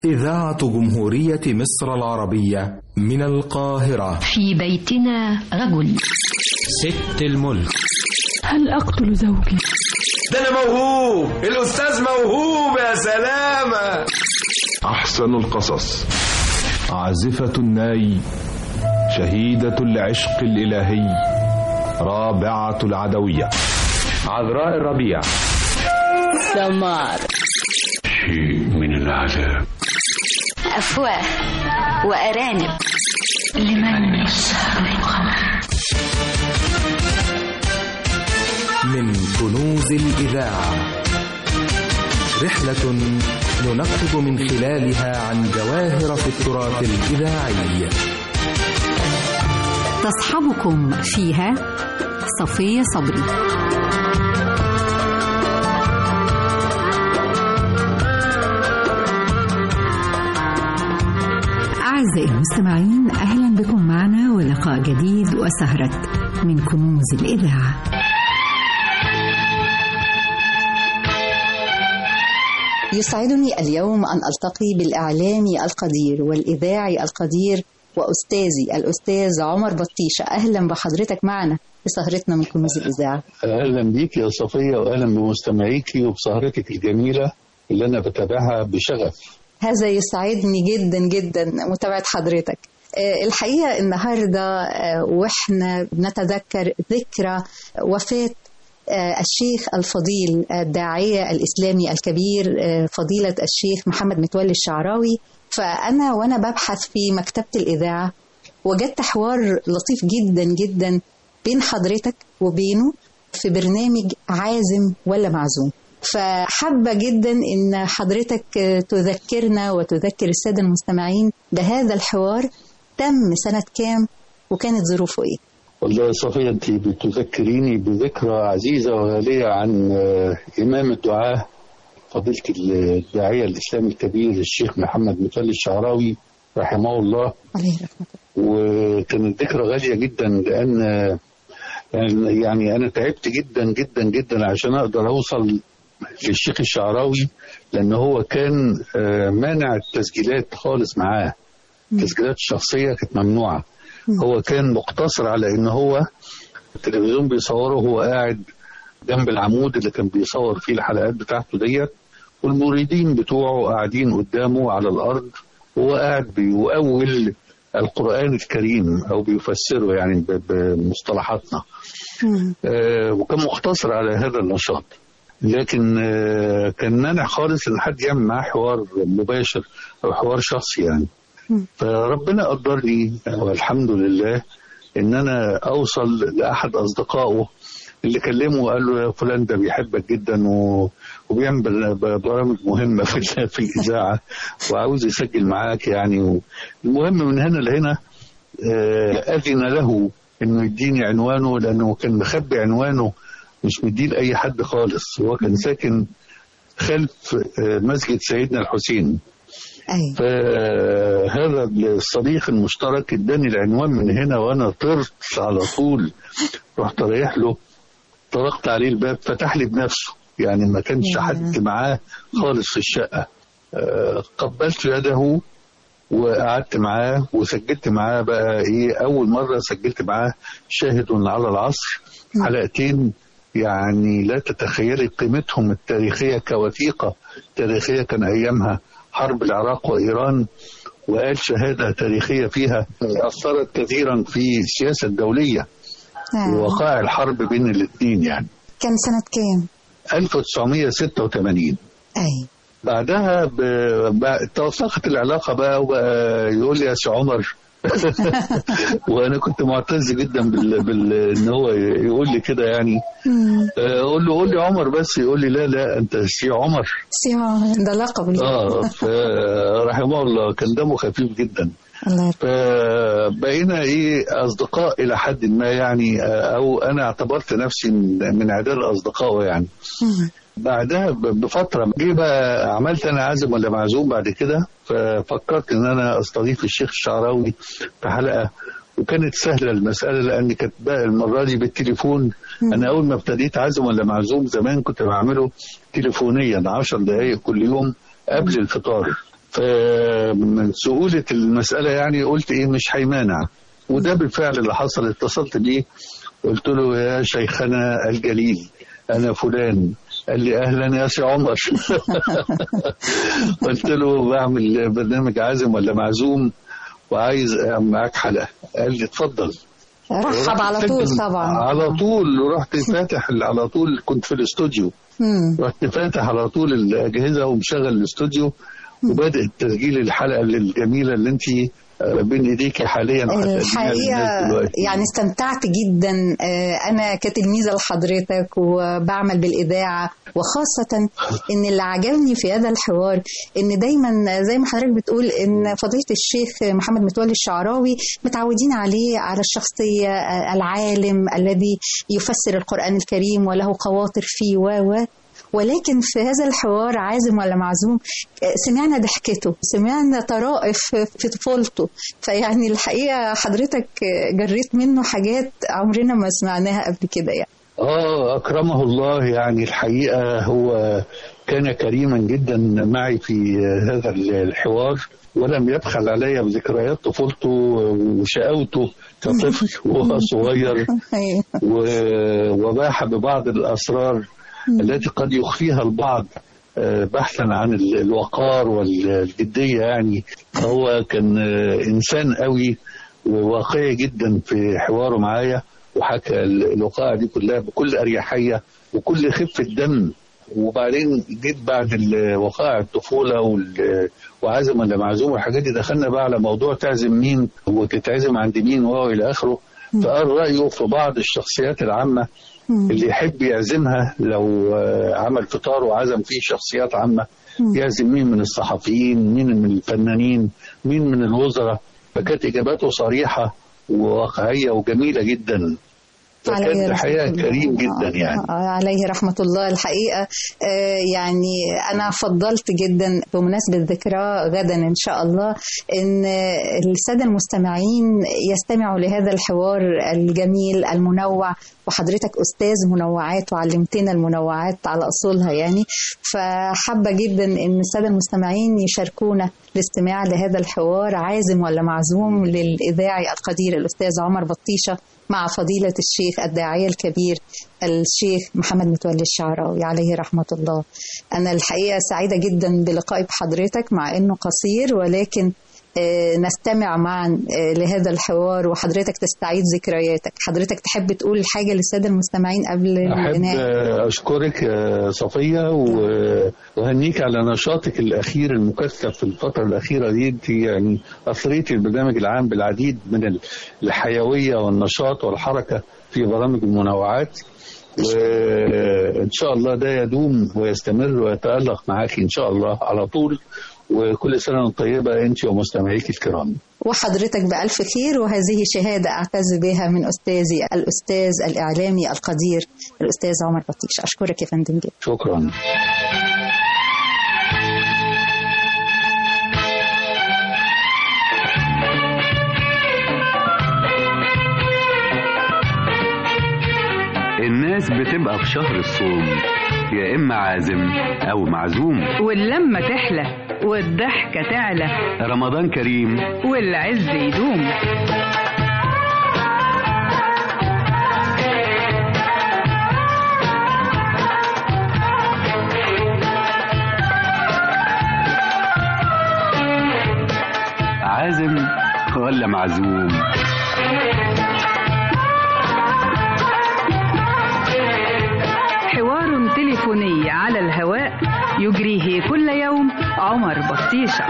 إذاعة جمهورية مصر العربية من القاهرة في بيتنا رجل ست الملك هل أقتل زوجي؟ ده أنا موهوب الأستاذ موهوب يا سلامة أحسن القصص عازفة الناي شهيدة العشق الإلهي رابعة العدوية عذراء الربيع سمار شيء من العذاب أفواه وأرانب لمن يسهر القمر من كنوز الإذاعة رحلة ننقب من خلالها عن جواهر في التراث الإذاعي تصحبكم فيها صفية صبري أعزائي المستمعين أهلا بكم معنا ولقاء جديد وسهرة من كنوز الإذاعة يسعدني اليوم أن ألتقي بالإعلامي القدير والإذاعي القدير وأستاذي الأستاذ عمر بطيشة أهلا بحضرتك معنا في سهرتنا من كنوز الإذاعة أهلا بيك يا صفية وأهلا بمستمعيكي وبسهرتك الجميلة اللي أنا بتابعها بشغف هذا يسعدني جدا جدا متابعة حضرتك الحقيقة النهاردة وإحنا بنتذكر ذكرى وفاة الشيخ الفضيل الداعية الإسلامي الكبير فضيلة الشيخ محمد متولي الشعراوي فأنا وأنا ببحث في مكتبة الإذاعة وجدت حوار لطيف جدا جدا بين حضرتك وبينه في برنامج عازم ولا معزوم فحابة جدا إن حضرتك تذكرنا وتذكر السادة المستمعين بهذا الحوار تم سنة كام وكانت ظروفه إيه؟ والله يا صفية أنت بتذكريني بذكرى عزيزة وغالية عن إمام الدعاة فضيلة الداعية الإسلامي الكبير الشيخ محمد متولي الشعراوي رحمه الله عليه رحمة وكانت ذكرى غالية جدا لأن يعني أنا تعبت جدا جدا جدا عشان أقدر أوصل للشيخ الشعراوي لأن هو كان مانع التسجيلات خالص معاه التسجيلات الشخصية كانت ممنوعة هو كان مقتصر على ان هو التلفزيون بيصوره وهو قاعد جنب العمود اللي كان بيصور فيه الحلقات بتاعته ديت والمريدين بتوعه قاعدين قدامه على الارض وهو قاعد بيؤول القران الكريم او بيفسره يعني بمصطلحاتنا آه وكان مقتصر على هذا النشاط لكن آه كان مانع خالص ان حد يعمل معاه حوار مباشر او حوار شخصي يعني فربنا قدرني والحمد لله ان انا اوصل لاحد اصدقائه اللي كلمه وقال له يا فلان ده بيحبك جدا و... وبيعمل برامج مهمه في في الاذاعه وعاوز يسجل معاك يعني المهم من هنا لهنا اذن له انه يديني عنوانه لانه كان مخبي عنوانه مش مديه لاي حد خالص هو كان ساكن خلف مسجد سيدنا الحسين أيوة. فهذا الصديق المشترك اداني العنوان من هنا وانا طرت على طول رحت رايح له طرقت عليه الباب فتح لي بنفسه يعني ما كانش حد معاه خالص في الشقه قبلت يده وقعدت معاه وسجلت معاه بقى ايه اول مره سجلت معاه شاهد على العصر حلقتين يعني لا تتخيلي قيمتهم التاريخيه كوثيقه تاريخيه كان ايامها حرب العراق وإيران وقال شهادة تاريخية فيها أثرت كثيرا في السياسة الدولية آه. ووقائع الحرب بين الاثنين يعني كان سنة كام؟ 1986 أي بعدها ب... ب... توثقت العلاقة بقى وبقى يقول لي يا سي عمر وانا كنت معتز جدا بال... بال... ان هو يقول لي كده يعني اقول له قول لي عمر بس يقول لي لا لا انت سي عمر سي عمر ده لقب اه رحمه الله كان دمه خفيف جدا الله فبقينا ايه اصدقاء الى حد ما يعني او انا اعتبرت نفسي من عدال اصدقائه يعني بعدها بفتره جه بقى عملت انا عازم ولا معزوم بعد كده ففكرت ان انا استضيف الشيخ الشعراوي في حلقه وكانت سهله المساله لان كانت بقى المره دي بالتليفون انا اول ما ابتديت عازم ولا معزوم زمان كنت بعمله تليفونيا 10 دقائق كل يوم قبل الفطار فمن سهولة المسألة يعني قلت إيه مش هيمانع وده بالفعل اللي حصل اتصلت بيه قلت له يا شيخنا الجليل أنا فلان قال لي أهلا يا سي عمر قلت له بعمل برنامج عازم ولا معزوم وعايز أعمل معاك حلقة قال لي اتفضل رحب على طول طبعا على طول ورحت فاتح على طول كنت في الاستوديو مم. رحت فاتح على طول الأجهزة ومشغل الاستوديو وبدأ تسجيل الحلقة الجميلة اللي انت بين ايديكي حاليا الحقيقه يعني استمتعت جدا انا كتلميذه لحضرتك وبعمل بالاذاعه وخاصه ان اللي عجبني في هذا الحوار ان دايما زي ما حضرتك بتقول ان فضيله الشيخ محمد متولي الشعراوي متعودين عليه على الشخصيه العالم الذي يفسر القران الكريم وله قواطر فيه و ولكن في هذا الحوار عازم ولا معزوم سمعنا ضحكته سمعنا طرائف في طفولته فيعني الحقيقة حضرتك جريت منه حاجات عمرنا ما سمعناها قبل كده يعني اه اكرمه الله يعني الحقيقه هو كان كريما جدا معي في هذا الحوار ولم يبخل علي بذكريات طفولته وشقاوته كطفل وهو صغير وباح ببعض الاسرار التي قد يخفيها البعض بحثا عن الوقار والجدية يعني هو كان إنسان قوي وواقعي جدا في حواره معايا وحكى الوقائع دي كلها بكل أريحية وكل خفة دم وبعدين جيت بعد وقائع الطفولة وعزم ولا معزوم والحاجات دي دخلنا بقى على موضوع تعزم مين وتتعزم عند مين وهو إلى آخره فقال رأيه في بعض الشخصيات العامة اللي يحب يعزمها لو عمل فطار وعزم فيه شخصيات عامة يعزم مين من الصحفيين مين من الفنانين مين من الوزراء فكانت إجاباته صريحة وواقعية وجميلة جدا فكان الحقيقة كريم جدا يعني عليه رحمة الله الحقيقة يعني أنا فضلت جدا بمناسبة ذكرى غدا إن شاء الله إن السادة المستمعين يستمعوا لهذا الحوار الجميل المنوع وحضرتك أستاذ منوعات وعلمتنا المنوعات على أصولها يعني فحابة جدا إن السادة المستمعين يشاركونا الاستماع لهذا الحوار عازم ولا معزوم للإذاعي القدير الأستاذ عمر بطيشة مع فضيلة الشيخ الداعية الكبير الشيخ محمد متولي الشعراوي عليه رحمة الله أنا الحقيقة سعيدة جدا بلقائي بحضرتك مع أنه قصير ولكن نستمع معا لهذا الحوار وحضرتك تستعيد ذكرياتك حضرتك تحب تقول حاجة للسادة المستمعين قبل أحب أشكرك صفية وهنيك على نشاطك الأخير المكثف في الفترة الأخيرة دي أنت يعني أثريتي البرنامج العام بالعديد من الحيوية والنشاط والحركة في برامج المنوعات وإن شاء الله ده يدوم ويستمر ويتألق معاك إن شاء الله على طول وكل سنة وانت طيبة أنت ومستمعيك الكرام وحضرتك بألف خير وهذه شهادة أعتز بها من أستاذي الأستاذ الإعلامي القدير الأستاذ عمر بطيش أشكرك يا فندم جدا شكرا الناس بتبقى في شهر الصوم يا إما عازم أو معزوم واللمة تحلى والضحكة تعلى رمضان كريم والعز يدوم عازم ولا معزوم حوار تليفوني على الهواء يجريه كل يوم عمر بطيشة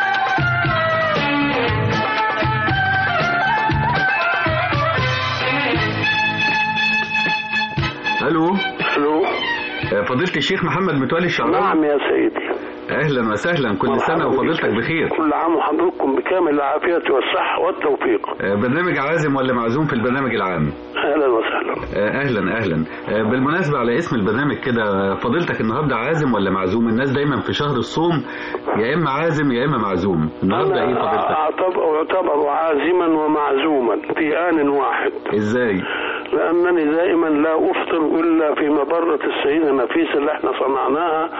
الو الو فضيلة الشيخ محمد متولي الشعراوي نعم يا سيدي اهلا وسهلا كل سنه وفضيلتك بخير كل عام وحضرتكم بكامل العافيه والصحه والتوفيق برنامج عازم ولا معزوم في البرنامج العام اهلا وسهلا اهلا اهلا بالمناسبه على اسم البرنامج كده فضيلتك النهارده عازم ولا معزوم الناس دايما في شهر الصوم يا اما عازم يا اما معزوم النهارده ايه فضيلتك اعتبر اعتبر عازما ومعزوما في ان واحد ازاي لانني دائما لا افطر الا في مبره السيده نفيس اللي احنا صنعناها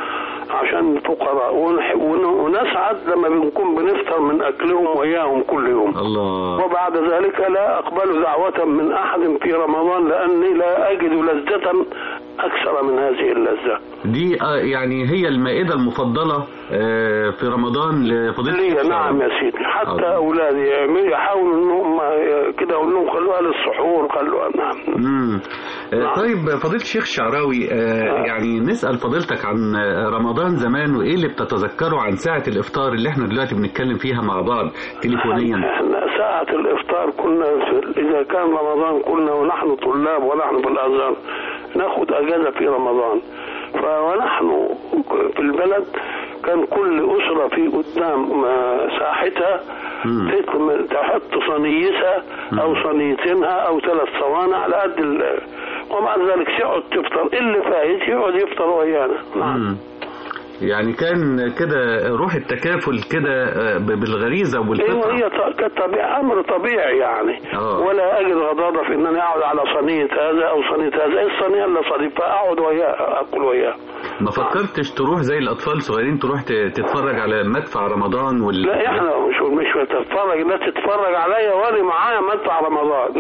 عشان الفقراء ونح- ون- ونسعد لما بنكون بنفطر من اكلهم واياهم كل يوم الله وبعد ذلك لا اقبل دعوة من احد في رمضان لاني لا اجد لذة اكثر من هذه اللذة دي آه، يعني هي المائدة المفضلة آه، في رمضان لفضيلة لي الشيخ نعم يا سيدي حتى اولادي يعملوا- يحاولوا ان هم كده اقول لهم خلوها للسحور خلوها نعم مم. آه، طيب فضيلة الشيخ الشعراوي آه، يعني نسأل فضيلتك عن آه، رمضان زمان وإيه اللي بتتذكره عن ساعة الإفطار اللي احنا دلوقتي بنتكلم فيها مع بعض تليفونيا احنا ساعة الافطار كنا في اذا كان رمضان كنا ونحن طلاب ونحن في الازهر ناخد اجازة في رمضان فونحن في البلد كان كل اسرة في قدام آه، ساحتها تت- تحط صينيتها او صينيتينها او ثلاث صوانع على قد ال- ومع ذلك تقعد تفطر اللي فايت يقعد يفطر ويانا مم. يعني كان كده روح التكافل كده آه، ب- بالغريزة ايوه والفطرة هي ط- كطبيعي امر طبيعي يعني آه. ولا اجد غضاضه في ان انا اقعد على صينيه هذا او صينيه هذا ايه الصينيه اللي صديقها اقعد وياه اكل وياه ما فكرتش تروح زي الأطفال الصغيرين تروح ت- تتفرج على مدفع رمضان وال لا احنا مش مش بتتفرج لا تتفرج عليا وانا معايا مدفع رمضان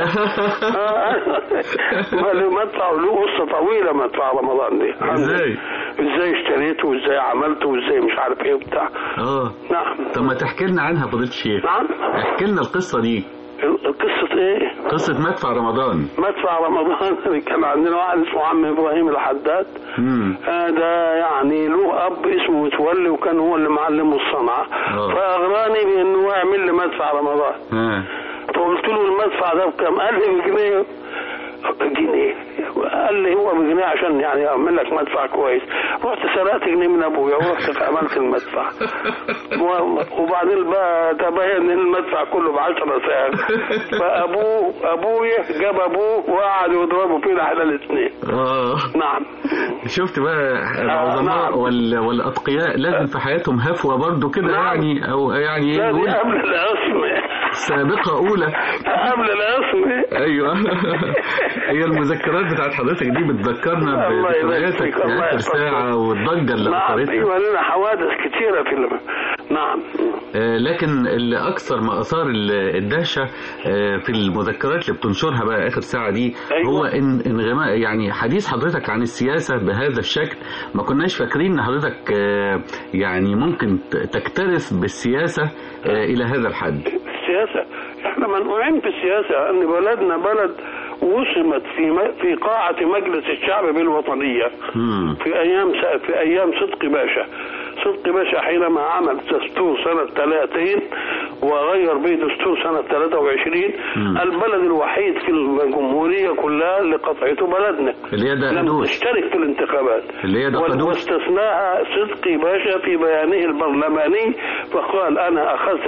ماله مدفع له قصه طويله مدفع رمضان دي ازاي؟ ازاي اشتريته وازاي عملته وازاي مش عارف ايه وبتاع اه نعم طب ما تحكي لنا عنها فضيلة الشيخ نعم احكي لنا القصة دي قصه ايه قصة مدفع رمضان مدفع رمضان كان عندنا واحد اسمه عم ابراهيم الحداد مم. هذا يعني له اب اسمه متولي وكان هو اللي معلمه الصنعه آه. فاغراني بانه يعمل لي مدفع رمضان ها فقلت له المدفع ده بكام؟ قال لي بجنيه جنيه قال لي هو بجنيه عشان يعني اعمل لك مدفع كويس رحت سرقت جنيه من ابويا ورحت عملت المدفع و- وبعدين بقى تبين ان المدفع كله ب 10 ساعات فابوه ابويا جاب ابوه وقعدوا يضربوا فينا احنا الاثنين اه نعم شفت بقى العظماء وال... والاتقياء لازم في حياتهم هفوه برضو كده يعني او يعني لا دي نقول قبل العصمة سابقه اولى قبل العصمة ايوه هي المذكرات بتاعت حضرتك دي بتذكرنا الله يبارك بذكرياتك فيك، في الله اخر يحفظك. ساعه والضجه اللي نعم اثرتها ايوه لنا حوادث كثيرة في الم... نعم آه، لكن اللي اكثر ما اثار ال- الدهشه آه، في المذكرات اللي بتنشرها بقى اخر ساعه دي أيوة. هو ان انغماء يعني حديث حضرتك عن السياسه بهذا الشكل ما كناش فاكرين ان حضرتك آه، يعني ممكن ت- تكترث بالسياسه آه، الى هذا الحد السياسة احنا منقوعين في السياسة ان بلدنا بلد وصمت في م... في قاعة مجلس الشعب بالوطنية مم. في ايام س... في ايام صدقي باشا صدقي باشا حينما عمل دستور سنة 30 وغير به دستور سنة 23 البلد الوحيد في الجمهورية كلها اللي قطعته بلدنا اللي هي لم دقدوش تشترك في الانتخابات اللي هي وال- دقدوش واستثناها صدقي باشا في بيانه البرلماني فقال انا اخذت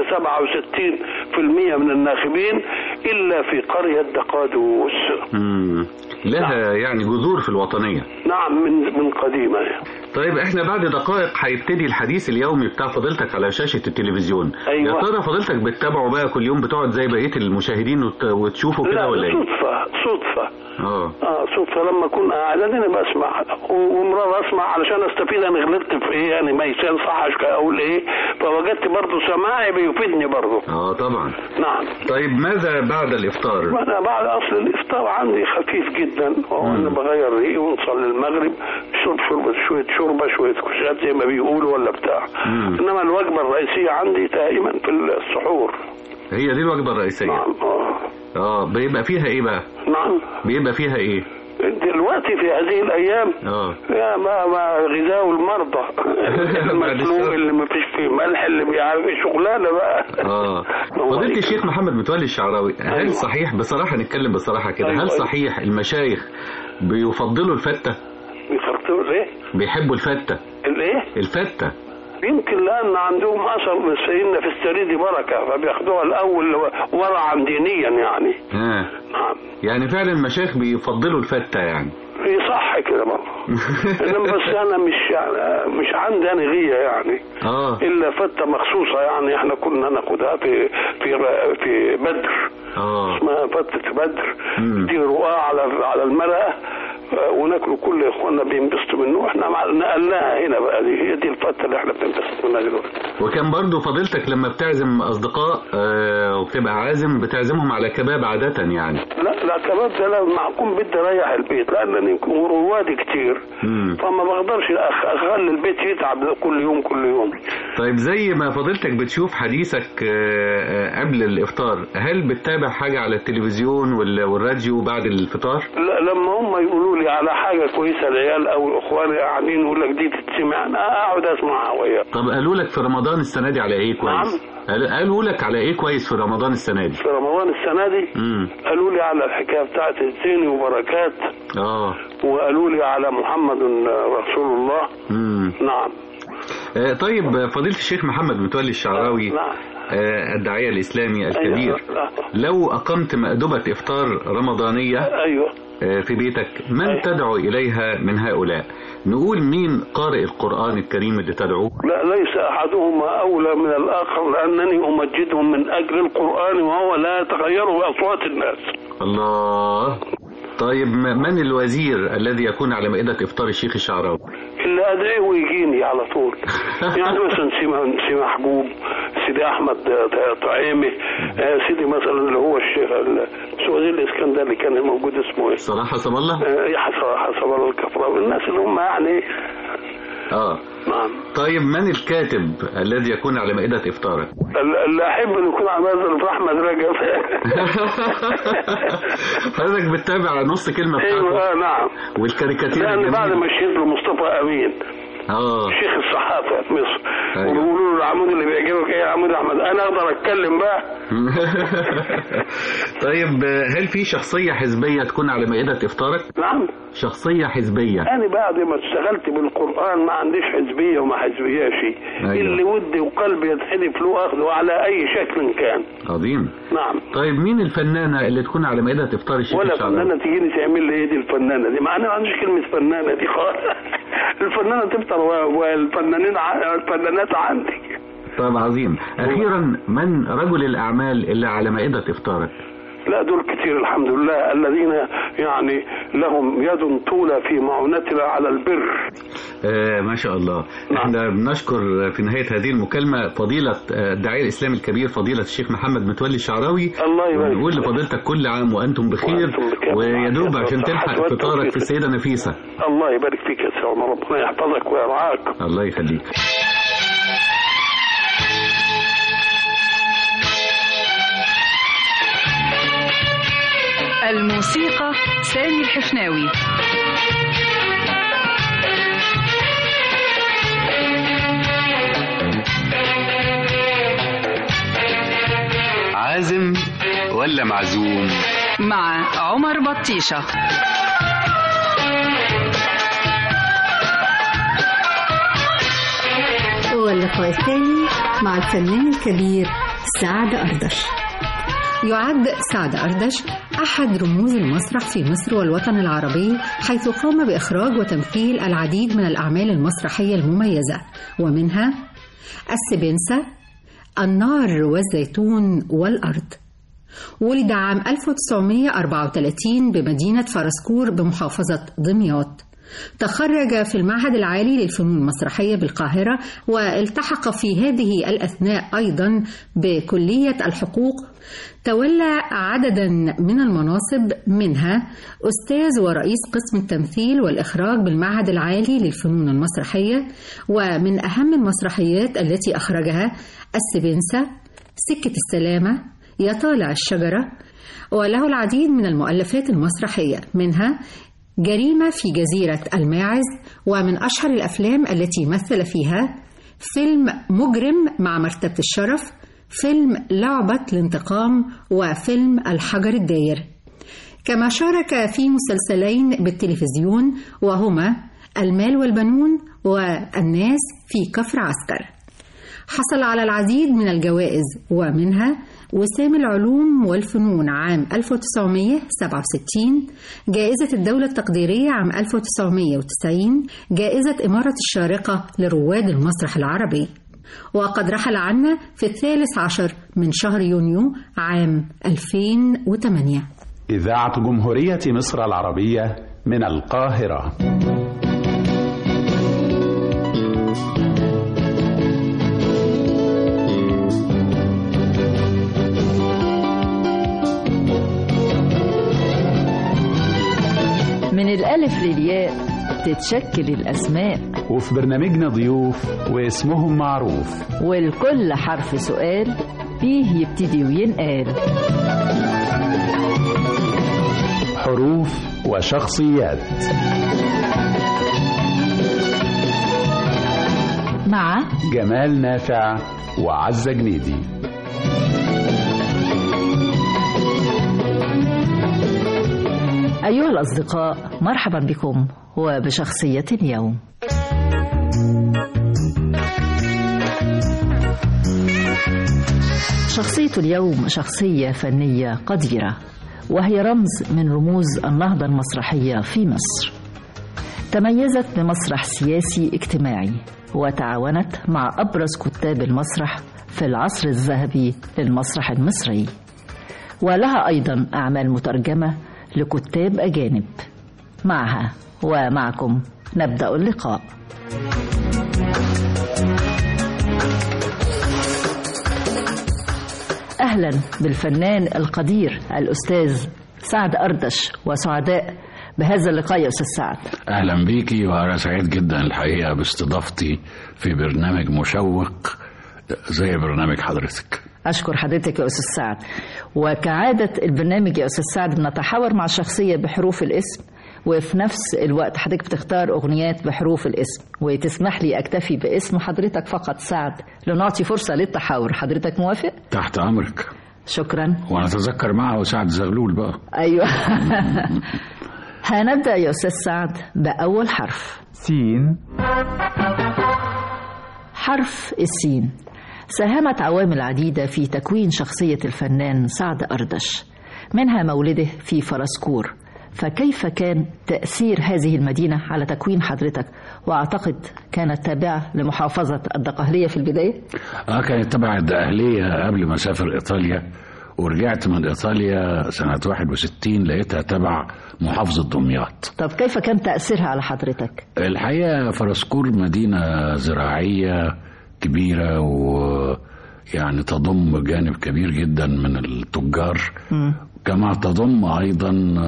67% من الناخبين الا في قريه دقادوس مم. لها يعني جذور في الوطنيه نعم من من قديمه طيب احنا بعد دقائق هيبتدي الحديث اليومي بتاع فضيلتك على شاشة التلفزيون أيوة. يا ترى فضيلتك بتتابعه بقى كل يوم بتقعد زي بقية المشاهدين وت- وتشوفه كده لا ولا ايه؟ صدفه صدفه اه اه صدفه لما كنا قاعدين انا بسمع و- ومرة اسمع علشان استفيد انا غلطت في ايه يعني ما يصحش اقول ايه فوجدت برضه سماعي بيفيدني برضه اه طبعا نعم طيب ماذا بعد الافطار؟ انا بعد اصل الافطار عندي خفيف جدا وهو انا بغير ريقي ونصلي المغرب شرب شربة شويه شوربه شويه كشات زي ما بيقولوا ولا بتاع مم. انما الوجبه الرئيسيه عندي دائما في السحور هي دي الوجبة الرئيسية نعم اه اه بيبقى فيها ايه بقى؟ نعم بيبقى فيها ايه؟ دلوقتي في هذه الايام اه يا ما ما غذاء المرضى المسلوق اللي ما فيش فيه ملح اللي بيعرف شغلانه بقى اه فضيلة الشيخ محمد متولي الشعراوي هل أيوة. صحيح بصراحة نتكلم بصراحة كده أيوة، هل أيوة. صحيح المشايخ بيفضلوا الفتة؟ بيفرطوا ايه؟ بيحبوا الفتة الايه؟ الفتة يمكن لان عندهم اثر من سيدنا في السريد بركه فبياخدوها الاول ورعا دينيا يعني ها نعم يعني فعلا المشايخ بيفضلوا الفتة يعني هي صح كده برضه انما بس انا مش يعني مش عندي انا غيه يعني اه الا فته مخصوصه يعني احنا كنا ناخدها في في في بدر اه اسمها فتة بدر مم. دي رقاة على على المرأة وناكله كل اخواننا بينبسطوا منه واحنا مع- نقلناها هنا بقى دي هي دي الفتره اللي احنا بننبسط منها دلوقتي وكان برضو فضيلتك لما بتعزم أصدقاء آه، وبتبقى عازم بتعزمهم على كباب عادة يعني لا لا كباب ده لما اكون بدي اريح البيت لان يمكن روادي كتير مم. فما بقدرش أخ- اخلي البيت يتعب كل يوم كل يوم طيب زي ما فضيلتك بتشوف حديثك آه، آه، قبل الإفطار هل بتتابع حاجة على التلفزيون وال- والراديو بعد الفطار؟ لا لما هم يقولوا لي على حاجه كويسه العيال او اخواني قاعدين يقول لك دي تتسمع انا اقعد اسمعها وياهم طب قالوا لك في رمضان السنة دي على إيه كويس؟ قال- قالوا لك على إيه كويس في رمضان السنة دي؟ في رمضان السنه دي امم قالوا لي على الحكايه بتاعت الزين وبركات اه وقالوا لي على محمد رسول الله امم نعم آه، طيب فضيلة الشيخ محمد متولي الشعراوي نعم آه، الداعية الإسلامي الكبير أيوة. لو أقمت مأدبة إفطار رمضانية ايوه آه، في بيتك من تدعو إليها من هؤلاء نقول مين قارئ القرآن الكريم اللي تدعوه لا ليس احدهما اولى من الاخر لانني امجدهم من اجل القران وهو لا يتغير باصوات الناس الله طيب م- من الوزير الذي يكون على مائدة إفطار الشيخ الشعراوي اللي ادعيه ويجيني على طول يعني مثلا سيما سي محبوب سيدي احمد طعيمي آه، سيدي مثلا اللي هو الشيخ ال- سعودي الاسكندر اللي كان موجود اسمه ايه؟ صلاح حسب الله آه، حسب حسب الله الكفراوي الناس اللي هم يعني اه نعم طيب من الكاتب الذي يكون على مائدة إفطارك ال- اللي احب ان يكون على مثلا احمد رجب حضرتك بتتابع نص كلمة بتاعته ايوه نعم والكاريكاتير لان بعد الجميل ما شهد له مصطفى امين اه شيخ الصحافه في مصر أيوة. وبيقولوا له العمود اللي بيعجبك ايه يا عمود احمد انا اقدر اتكلم بقى طيب هل في شخصية حزبية تكون على مائدة إفطارك؟ نعم شخصية حزبية انا بعد ما اشتغلت بالقران ما عنديش حزبيه وما حزبياش أيوة. اللي ودي وقلبي يتحدف له اخذه على اي شكل كان عظيم نعم طيب مين الفنانة اللي تكون على مائدة إفطار الشيخ ولا الشعراوي؟ فنانه تجيني تعمل لي ايه دي الفنانه دي مع انا ما عنديش كلمه فنانه دي خالص الفنانه تفطر و- والفنانين ع- الفنانات عندي طيب عظيم أخيرا من رجل الأعمال اللي على مائدة إفطارك؟ لا دول كتير الحمد لله الذين يعني لهم يد طولة في معونتنا على البر آه ما شاء الله احنا بنشكر في نهاية هذه المكالمة فضيلة آه، الداعية الإسلامي الكبير فضيلة الشيخ محمد متولي الشعراوي الله يبارك ونقول لفضيلتك كل عام وأنتم بخير ويدوب عشان تلحق فطارك في السيدة نفيسة الله يبارك فيك يا سيدنا ربنا يحفظك ويرعاك الله يخليك الموسيقى سامي الحفناوي عازم ولا معزوم مع عمر بطيشة واللقاء الثاني مع الفنان الكبير سعد أردش يعد سعد أردش أحد رموز المسرح في مصر والوطن العربي حيث قام بإخراج وتمثيل العديد من الأعمال المسرحية المميزة ومنها السبنسة النار والزيتون والأرض ولد عام 1934 بمدينة فرسكور بمحافظة دمياط تخرج في المعهد العالي للفنون المسرحية بالقاهرة والتحق في هذه الأثناء أيضا بكلية الحقوق تولى عددا من المناصب منها أستاذ ورئيس قسم التمثيل والإخراج بالمعهد العالي للفنون المسرحية ومن أهم المسرحيات التي أخرجها السبنسة سكة السلامة يا طالع الشجرة وله العديد من المؤلفات المسرحية منها جريمة في جزيرة الماعز ومن أشهر الأفلام التي مثل فيها فيلم مجرم مع مرتبة الشرف فيلم لعبة الانتقام وفيلم الحجر الداير كما شارك في مسلسلين بالتلفزيون وهما المال والبنون والناس في كفر عسكر حصل على العديد من الجوائز ومنها وسام العلوم والفنون عام 1967 جائزة الدولة التقديرية عام 1990 جائزة إمارة الشارقة لرواد المسرح العربي وقد رحل عنا في الثالث عشر من شهر يونيو عام 2008 إذاعة جمهورية مصر العربية من القاهرة من الألف للياء تتشكل الأسماء وفي برنامجنا ضيوف واسمهم معروف والكل حرف سؤال فيه يبتدي وينقال حروف وشخصيات مع جمال نافع وعزة جنيدي أيها الأصدقاء مرحبا بكم وبشخصية اليوم شخصية اليوم شخصية فنية قديرة وهي رمز من رموز النهضة المسرحية في مصر تميزت بمسرح سياسي اجتماعي وتعاونت مع أبرز كتاب المسرح في العصر الذهبي للمسرح المصري ولها أيضا أعمال مترجمة لكتاب أجانب معها ومعكم نبدأ اللقاء أهلا بالفنان القدير الأستاذ سعد أردش وسعداء بهذا اللقاء يا أستاذ سعد أهلا بيكي وأنا سعيد جدا الحقيقة باستضافتي في برنامج مشوق زي برنامج حضرتك أشكر حضرتك يا أستاذ سعد وكعادة البرنامج يا أستاذ سعد بنتحاور مع الشخصية بحروف الاسم وفي نفس الوقت حضرتك بتختار أغنيات بحروف الاسم وتسمح لي أكتفي باسم حضرتك فقط سعد لنعطي فرصة للتحاور حضرتك موافق؟ تحت أمرك شكرا ونتذكر معه سعد زغلول بقى أيوة هنبدأ يا أستاذ سعد بأول حرف سين حرف السين ساهمت عوامل عديدة في تكوين شخصية الفنان سعد أردش منها مولده في فرسكور فكيف كان تأثير هذه المدينة على تكوين حضرتك وأعتقد كانت تابعة لمحافظة الدقهلية في البداية اه كانت تبع الدقهلية قبل ما أسافر إيطاليا ورجعت من إيطاليا سنة 61 لقيتها تبع محافظة دمياط طب كيف كان تأثيرها على حضرتك؟ الحقيقة فرسكور مدينة زراعية كبيرة ويعني تضم جانب كبير جدا من التجار م. كما تضم أيضا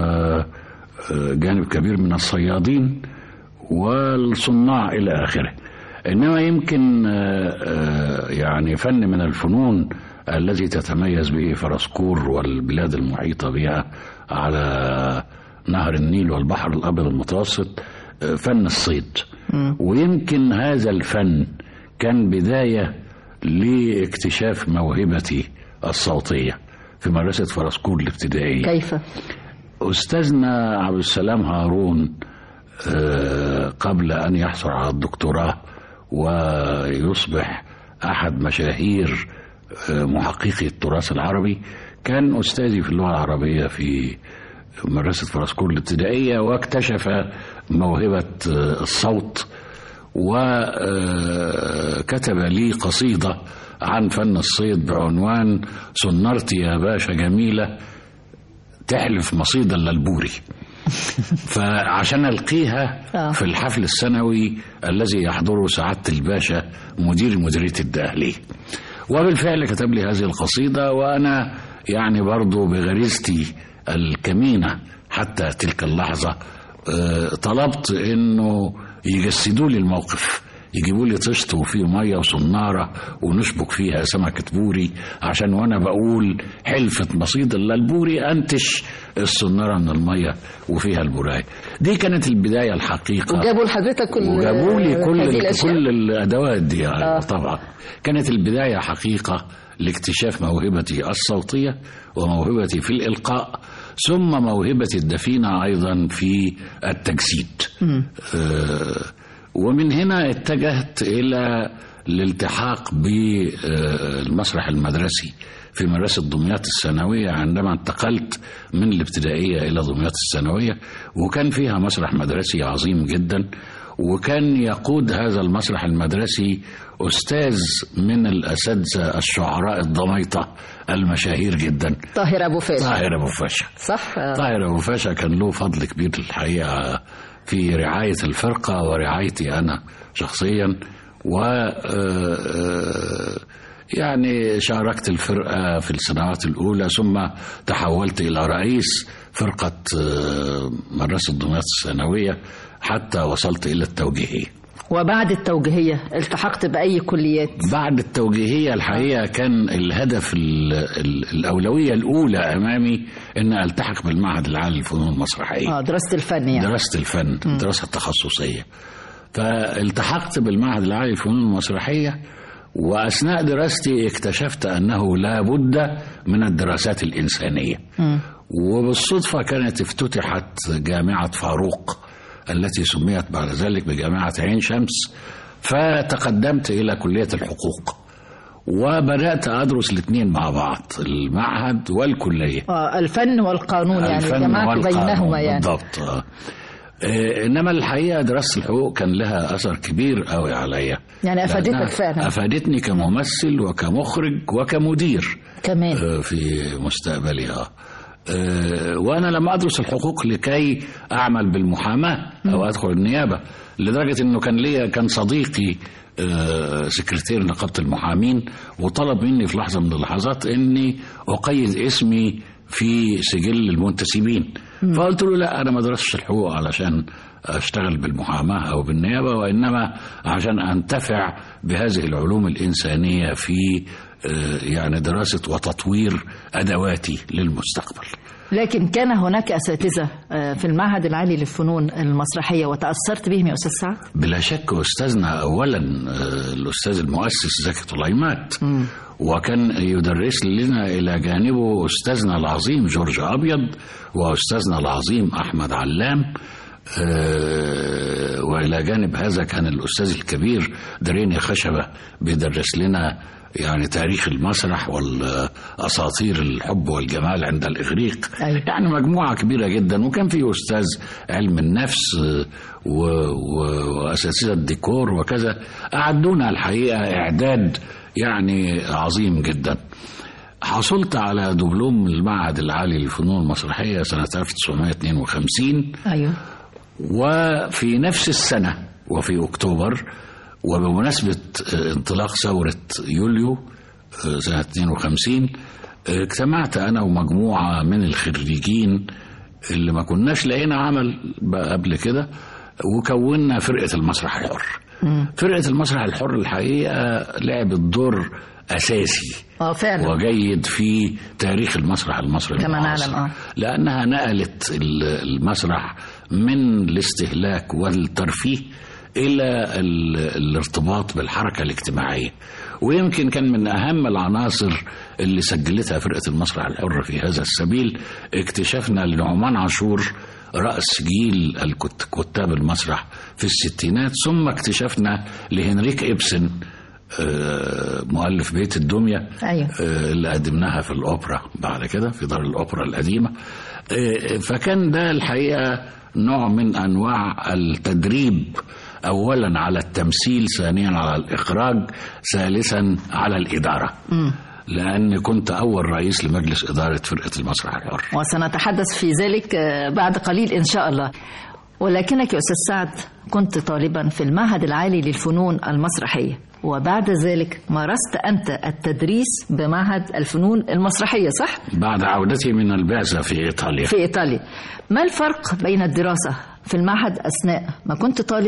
جانب كبير من الصيادين والصناع إلى آخره إنما يمكن يعني فن من الفنون الذي تتميز به فرسكور والبلاد المحيطة بها على نهر النيل والبحر الأبيض المتوسط فن الصيد ويمكن هذا الفن كان بداية لاكتشاف موهبتي الصوتية في مدرسة فرسكور الابتدائية كيف؟ أستاذنا عبد السلام هارون قبل أن يحصل على الدكتوراه ويصبح أحد مشاهير محققي التراث العربي كان أستاذي في اللغة العربية في مدرسة فرسكور الابتدائية واكتشف موهبة الصوت وكتب لي قصيدة عن فن الصيد بعنوان صنرت يا باشا جميلة تحلف مصيدا للبوري فعشان ألقيها في الحفل السنوي الذي يحضره سعادة الباشا مدير مديرية الدقهلية وبالفعل كتب لي هذه القصيدة وأنا يعني برضو بغريزتي الكمينة حتى تلك اللحظة طلبت أنه يجسدوا لي الموقف يجيبوا لي طشت وفيه ميه وصناره ونشبك فيها سمكه بوري عشان وانا بقول حلفه مصيد الا البوري انتش الصناره من الميه وفيها البراي دي كانت البدايه الحقيقه وجابوا لحضرتك كل وجابوا لي كل هذه الأشياء؟ كل الادوات دي يعني آه. طبعا كانت البدايه حقيقه لاكتشاف موهبتي الصوتيه وموهبتي في الالقاء ثم موهبتي الدفينه ايضا في التجسيد مم. آه، ومن هنا اتجهت إلى الالتحاق بالمسرح المدرسي في مدرسة دمياط الثانوية عندما انتقلت من الابتدائية إلى دمياط الثانوية وكان فيها مسرح مدرسي عظيم جدا وكان يقود هذا المسرح المدرسي أستاذ من الأساتذة الشعراء الضميطة المشاهير جدا طاهر أبو فاشا طاهر أبو فاشا صح طاهر أبو فاشا كان له فضل كبير الحقيقة في رعاية الفرقة ورعايتي أنا شخصيا و يعني شاركت الفرقة في السنوات الأولى ثم تحولت إلى رئيس فرقة مدرسة دمياط الثانوية حتى وصلت إلى التوجيهية وبعد التوجيهية التحقت بأي كليات بعد التوجيهية الحقيقة كان الهدف ال ال الأولوية الأولى أمامي أن ألتحق بالمعهد العالي للفنون المسرحية آه دراسة الفن يعني دراسة الفن الدراسة التخصصية فالتحقت بالمعهد العالي للفنون المسرحية وأثناء دراستي اكتشفت أنه لا بد من الدراسات الإنسانية م. وبالصدفة كانت افتتحت جامعة فاروق التي سميت بعد ذلك بجامعة عين شمس فتقدمت إلى كلية الحقوق وبدأت أدرس الاثنين مع بعض المعهد والكلية آه الفن والقانون يعني الفن جمعت والقانون بينهما يعني بالضبط آه. آه، انما الحقيقه دراسه الحقوق كان لها اثر كبير قوي عليا يعني أفادتك لأنها فعلا. افادتني كممثل وكمخرج وكمدير كمان آه، في مستقبلي اه آه، وانا لم ادرس الحقوق لكي اعمل بالمحاماه او ادخل النيابه لدرجه انه كان ليا كان صديقي آه، سكرتير نقابه المحامين وطلب مني في لحظه من اللحظات اني اقيد اسمي في سجل المنتسبين فقلت له لا انا ما درستش الحقوق علشان اشتغل بالمحاماه او بالنيابه وانما عشان انتفع بهذه العلوم الانسانيه في آه، يعني دراسه وتطوير ادواتي للمستقبل لكن كان هناك أساتذة آه، في المعهد العالي للفنون المسرحية وتأثرت بهم يا أستاذ سعد بلا شك استاذنا اولا آه، الاستاذ المؤسس زكي طليمات وكان يدرس لنا الى جانبه استاذنا العظيم جورج ابيض واستاذنا العظيم احمد علام آه، والى جانب هذا كان الاستاذ الكبير دريني خشبه بيدرس لنا يعني تاريخ المسرح والاساطير الحب والجمال عند الاغريق أيوة. يعني مجموعه كبيره جدا وكان في استاذ علم النفس آه، و... و... واساتذه الديكور وكذا اعدونا الحقيقه اعداد يعني عظيم جدا حصلت على دبلوم المعهد العالي للفنون المسرحيه سنه 1952 أيوه وفي نفس السنة وفي أكتوبر وبمناسبة آه، انطلاق ثورة يوليو آه، سنة 52 آه، اجتمعت أنا ومجموعة من الخريجين اللي ما كناش لقينا عمل بقى قبل كده وكونا فرقة المسرح الحر فرقة المسرح الحر الحقيقة لعبت دور أساسي اه فعلا وجيد في تاريخ المسرح المصري كما المعاصر. نعلم اه لأنها نقلت ال- المسرح من الاستهلاك والترفيه إلى ال- الارتباط بالحركة الاجتماعية ويمكن كان من أهم العناصر اللي سجلتها فرقة المسرح الحر في هذا السبيل اكتشافنا لنعمان عاشور رأس جيل الكت- كتاب المسرح في الستينات ثم اكتشفنا لهنريك إبسن آه، مؤلف بيت الدمية أيوه آه، اللي قدمناها في الأوبرا بعد كده في دار الأوبرا القديمة آه، فكان ده الحقيقة نوع من أنواع التدريب أولا على التمثيل ثانيا على الإخراج ثالثا على الإدارة مم. لأن كنت أول رئيس لمجلس إدارة فرقة المسرح الحر وسنتحدث في ذلك آه، بعد قليل إن شاء الله ولكنك يا أستاذ سعد كنت طالبا في المعهد العالي للفنون المسرحية وبعد ذلك مارست أنت التدريس بمعهد الفنون المسرحية صح؟ بعد عودتي من البعثة في إيطاليا في إيطاليا ما الفرق بين الدراسة في المعهد أثناء ما كنت طالب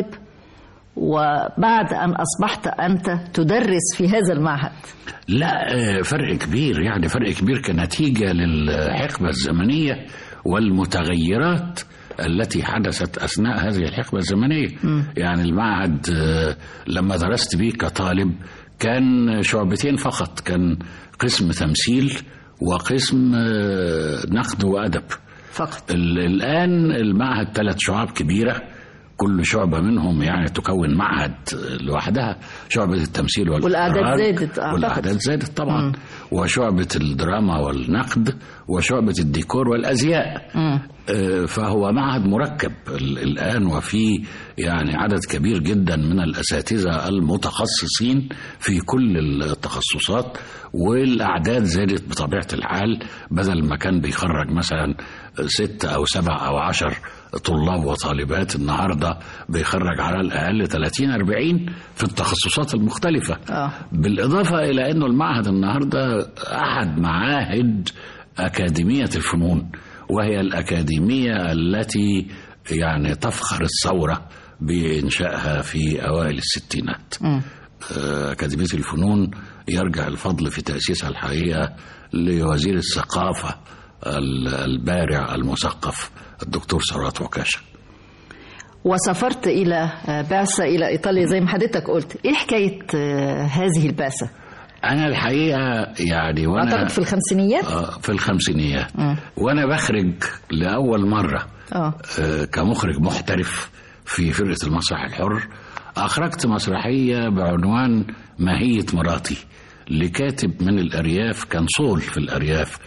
وبعد أن أصبحت أنت تدرس في هذا المعهد لا آه، فرق كبير يعني فرق كبير كنتيجة للحقبة الزمنية والمتغيرات التي حدثت أثناء هذه الحقبة الزمنية يعني المعهد آه، لما درست به كطالب كان شعبتين فقط كان قسم تمثيل وقسم آه، نقد وأدب فقط ال- الآن المعهد ثلاث شعاب كبيرة كل شعبة منهم يعني تكون معهد لوحدها شعبة التمثيل والإخراج والأعداد زادت أعتقد. والأعداد زادت طبعا مم. وشعبة الدراما والنقد وشعبة الديكور والأزياء مم. آه، فهو معهد مركب ال- الآن وفي يعني عدد كبير جدا من الأساتذة المتخصصين في كل التخصصات والأعداد زادت بطبيعة الحال بدل ما كان بيخرج مثلا ستة أو سبع أو عشر طلاب وطالبات النهاردة بيخرج على الأقل 30 40 في التخصصات المختلفة آه. بالإضافة إلى أنه المعهد النهاردة أحد معاهد أكاديمية الفنون وهي الأكاديمية التي يعني تفخر الثورة بإنشائها في أوائل الستينات مم. آه، أكاديمية الفنون يرجع الفضل في تأسيسها الحقيقة لوزير الثقافة ال- البارع المثقف الدكتور ثروت عكاشة وسافرت إلى آه، بعثة إلى إيطاليا زي ما حضرتك قلت إيه حكاية آه، هذه البعثة؟ أنا الحقيقة يعني وأنا أعتقد في الخمسينيات؟ آه، في الخمسينيات مم. وأنا بخرج لأول مرة آه. آه، كمخرج محترف في فرقة المسرح الحر أخرجت مسرحية بعنوان ماهية مراتي لكاتب من الأرياف كان صول في الأرياف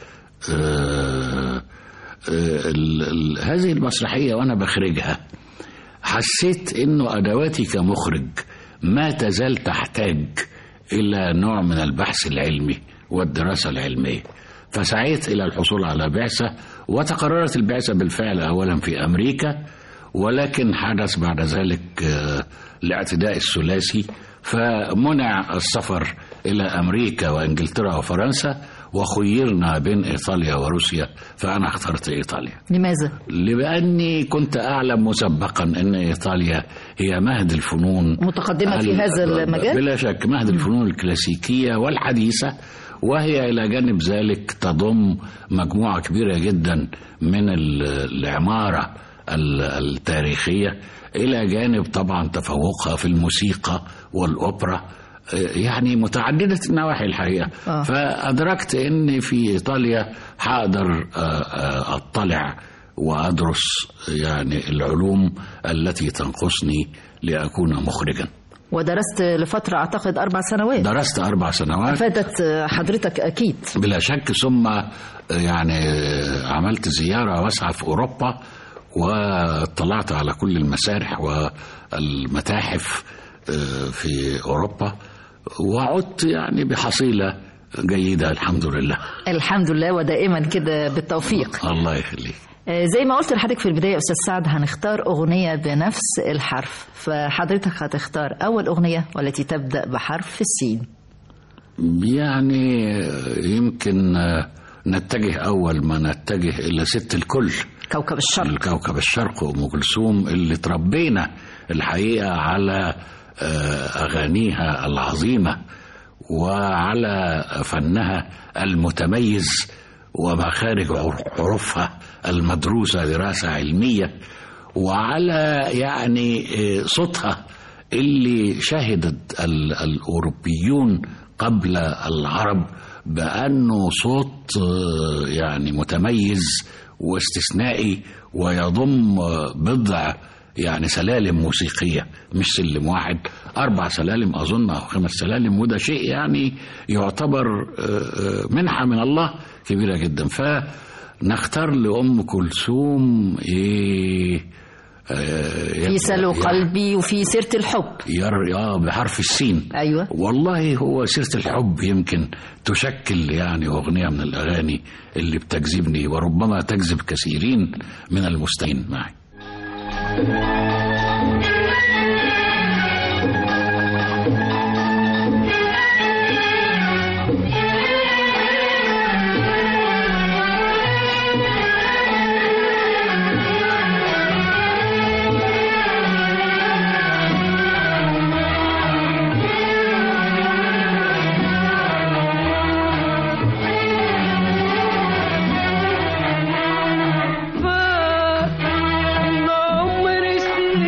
آه، آه، ال- ال- هذه المسرحية وأنا بخرجها حسيت إنه أدواتي كمخرج ما تزال تحتاج إلى نوع من البحث العلمي والدراسة العلمية فسعيت إلى الحصول على بعثة وتقررت البعثة بالفعل أولا في أمريكا ولكن حدث بعد ذلك آه، الاعتداء الثلاثي فمنع السفر إلى أمريكا وإنجلترا وفرنسا وخيرنا بين إيطاليا وروسيا فأنا اخترت إيطاليا لماذا؟ لأني كنت أعلم مسبقا أن إيطاليا هي مهد الفنون متقدمة في ال- هذا المجال؟ بلا شك مهد الفنون الكلاسيكية والحديثة وهي إلى جانب ذلك تضم مجموعة كبيرة جدا من ال- العمارة ال- التاريخية إلى جانب طبعا تفوقها في الموسيقى والأوبرا يعني متعددة النواحي الحقيقة آه. فأدركت أن في إيطاليا هقدر آه، آه، أطلع وأدرس يعني العلوم التي تنقصني لأكون مخرجا ودرست لفترة أعتقد أربع سنوات درست أربع سنوات أفادت آه، حضرتك أكيد بلا شك ثم يعني عملت زيارة واسعة في أوروبا واطلعت على كل المسارح والمتاحف آه، في أوروبا وعدت يعني بحصيلة جيدة الحمد لله الحمد لله ودائما كده بالتوفيق الله يخليك آه، زي ما قلت لحضرتك في البداية يا أستاذ سعد هنختار أغنية بنفس الحرف فحضرتك هتختار أول أغنية والتي تبدأ بحرف السين يعني يمكن نتجه أول ما نتجه إلى ست الكل كوكب الشرق الكوكب الشرق وأم كلثوم اللي تربينا الحقيقة على آه، أغانيها العظيمة وعلى فنها المتميز ومخارج حروفها المدروسة دراسة علمية وعلى يعني آه، صوتها اللي شهدت ال- الأوروبيون قبل العرب بأنه صوت آه، يعني متميز واستثنائي ويضم آه، بضع يعني سلالم موسيقية مش سلم واحد أربع سلالم أظن أو خمس سلالم وده شيء يعني يعتبر آه، آه، منحة من الله كبيرة جدا فنختار لأم كلثوم إيه آه، في سلو يا- قلبي وفي سيرة الحب ير اه بحرف السين أيوة والله هو سيرة الحب يمكن تشكل يعني أغنية من الأغاني اللي بتجذبني وربما تجذب كثيرين من المستمعين معي فات إن عمر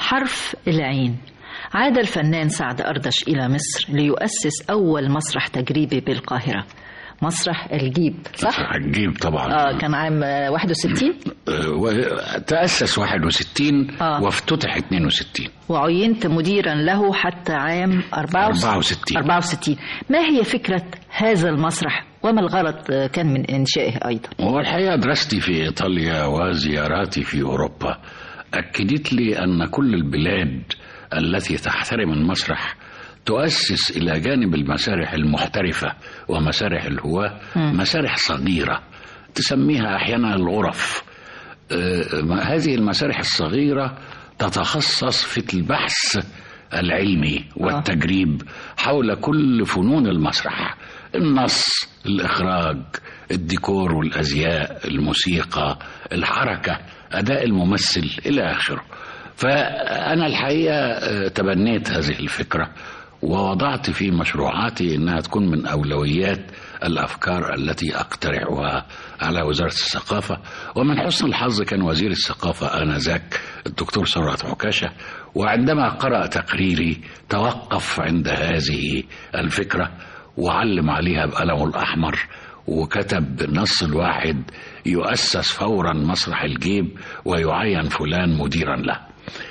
بحرف العين عاد الفنان سعد أردش إلى مصر ليؤسس أول مسرح تجريبي بالقاهرة مسرح الجيب صح؟ مسرح الجيب طبعا آه كان عام آه، 61 آه، و- تأسس 61 آه. وافتتح 62 وعينت مديرا له حتى عام 64. 64 ما هي فكرة هذا المسرح وما الغرض آه، كان من إنشائه أيضا والحقيقة دراستي في إيطاليا وزياراتي في أوروبا أكدت لي أن كل البلاد التي تحترم المسرح تؤسس إلى جانب المسارح المحترفة ومسارح الهواة مسارح صغيرة تسميها أحيانا الغرف آه، ما- هذه المسارح الصغيرة تتخصص في البحث العلمي والتجريب حول كل فنون المسرح النص الإخراج الديكور والأزياء الموسيقى الحركة أداء الممثل إلى آخره فأنا الحقيقة آه، تبنيت هذه الفكرة ووضعت في مشروعاتي انها تكون من اولويات الافكار التي اقترحها على وزاره الثقافه ومن حسن الحظ كان وزير الثقافه انذاك الدكتور ثروت عكاشه وعندما قرا تقريري توقف عند هذه الفكره وعلم عليها بقلمه الاحمر وكتب نص الواحد يؤسس فورا مسرح الجيب ويعين فلان مديرا له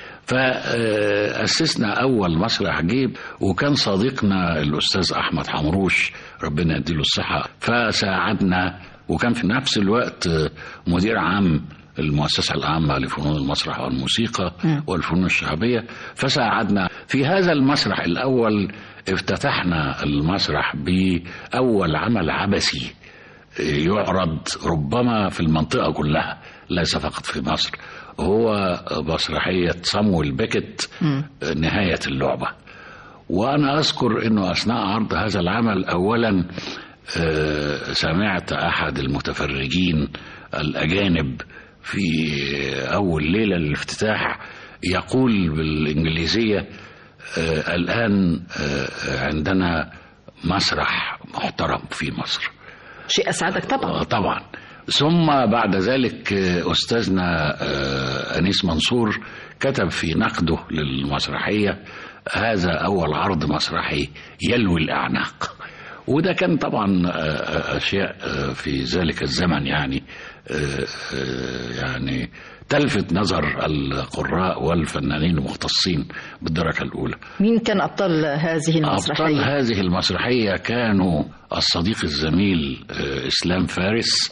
فأسسنا أول مسرح جيب وكان صديقنا الأستاذ أحمد حمروش ربنا يديله الصحة فساعدنا وكان في نفس الوقت مدير عام المؤسسة العامة لفنون المسرح والموسيقى والفنون الشعبية فساعدنا في هذا المسرح الأول افتتحنا المسرح بأول عمل عبثي يعرض ربما في المنطقة كلها ليس فقط في مصر هو مسرحية صمويل بيكت نهاية اللعبة وأنا أذكر أنه أثناء عرض هذا العمل أولا آه، سمعت أحد المتفرجين الأجانب في أول ليلة للافتتاح يقول بالإنجليزية آه، الآن آه، عندنا مسرح محترم في مصر شيء أسعدك طبعا طبعا ثم بعد ذلك آه، أستاذنا آه، أنيس منصور كتب في نقده للمسرحية هذا أول عرض مسرحي يلوي الأعناق وده كان طبعا آه، آه، أشياء آه، في ذلك الزمن يعني آه، آه، يعني تلفت نظر القراء والفنانين المختصين بالدرجة الأولى مين كان أبطال هذه أبطال المسرحية هذه المسرحية كانوا الصديق الزميل آه، إسلام فارس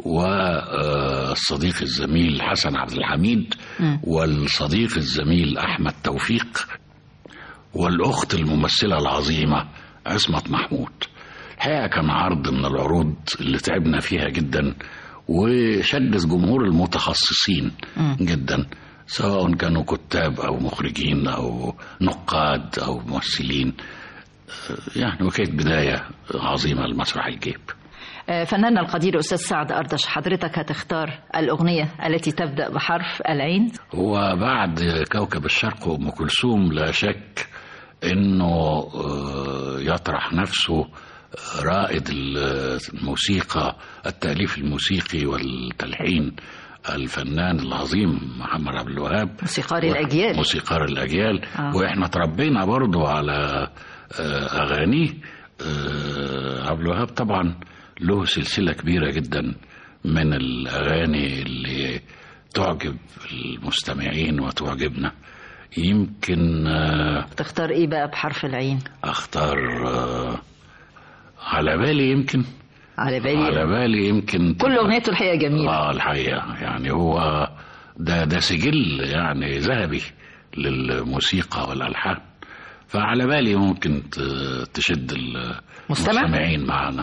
والصديق الزميل حسن عبد الحميد مم. والصديق الزميل أحمد توفيق والأخت الممثلة العظيمة عصمت محمود الحقيقة كان عرض من العروض اللي تعبنا فيها جدا وشدت جمهور المتخصصين مم. جدا سواء كانوا كتاب أو مخرجين أو نقاد أو ممثلين آه، يعني وكانت بداية عظيمة لمسرح الجيب آه، فناننا القدير أستاذ سعد أردش حضرتك هتختار الأغنية التي تبدأ بحرف العين وبعد كوكب الشرق وام كلثوم لا شك انه آه، يطرح نفسه رائد الموسيقى التاليف الموسيقي والتلحين الفنان العظيم محمد عبد الوهاب موسيقار الأجيال موسيقار الاجيال آه. واحنا تربينا برضو على آه، اغانيه آه، عبد الوهاب طبعا له سلسله كبيره جدا من الاغاني اللي تعجب المستمعين وتعجبنا يمكن آه، تختار إيه بقى بحرف العين اختار آه، على بالي يمكن على بالي على بالي يمكن كل أغنيته الحقيقة جميلة اه الحقيقه يعني هو ده ده سجل يعني ذهبي للموسيقى والالحان فعلى بالي ممكن ت- تشد مستمع؟ المستمعين معنا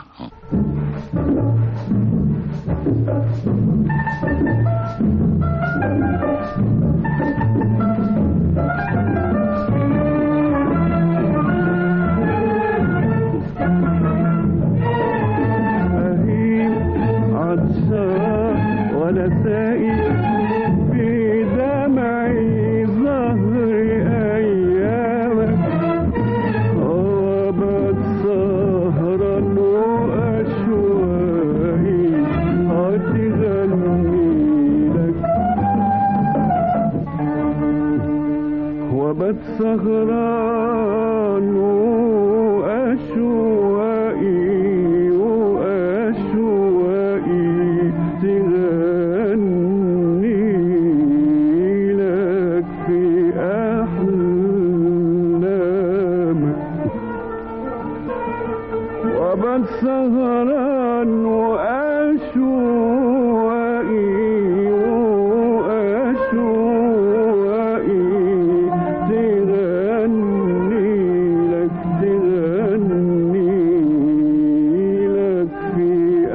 عطشان ولا سائل في دمعي ظهر أيامك هو بسهرا وأشوق وبات سهران وأشواقي وأشواقي تغني لك في أحلامك وبات سهران وأشواقي وأشواقي تغني لك تغني لك في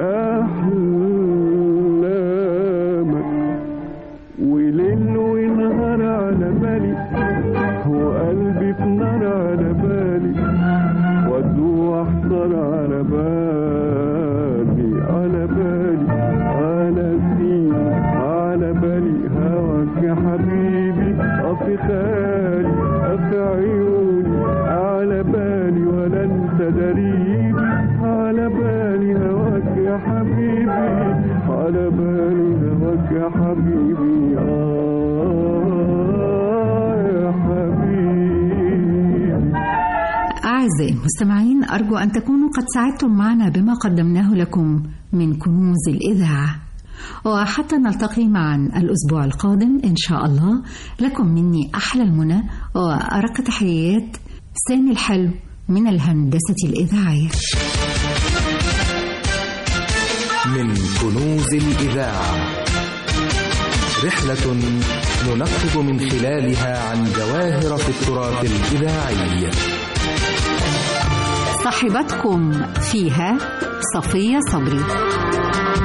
أحلامك وليل ونهار على بالي وقلبي في نار على بالي وادوح احضر على بالي على بالي على سنين على بالي هواك يا حبيبي في خالي في عيوني على بالي ولا انت دريبي على بالي هواك يا حبيبي على بالي هواك يا حبيبي آه يا حبيبي أعزائي المستمعين أرجو أن تكونوا قد سعدتم معنا بما قدمناه لكم من كنوز الإذاعة وحتى نلتقي معا الأسبوع القادم إن شاء الله لكم مني أحلى المنى وأرق تحيات سامي الحلو من الهندسة الإذاعية من كنوز الإذاعة رحلة ننقب من خلالها عن جواهر في التراث الإذاعي صاحبتكم فيها صفية صبري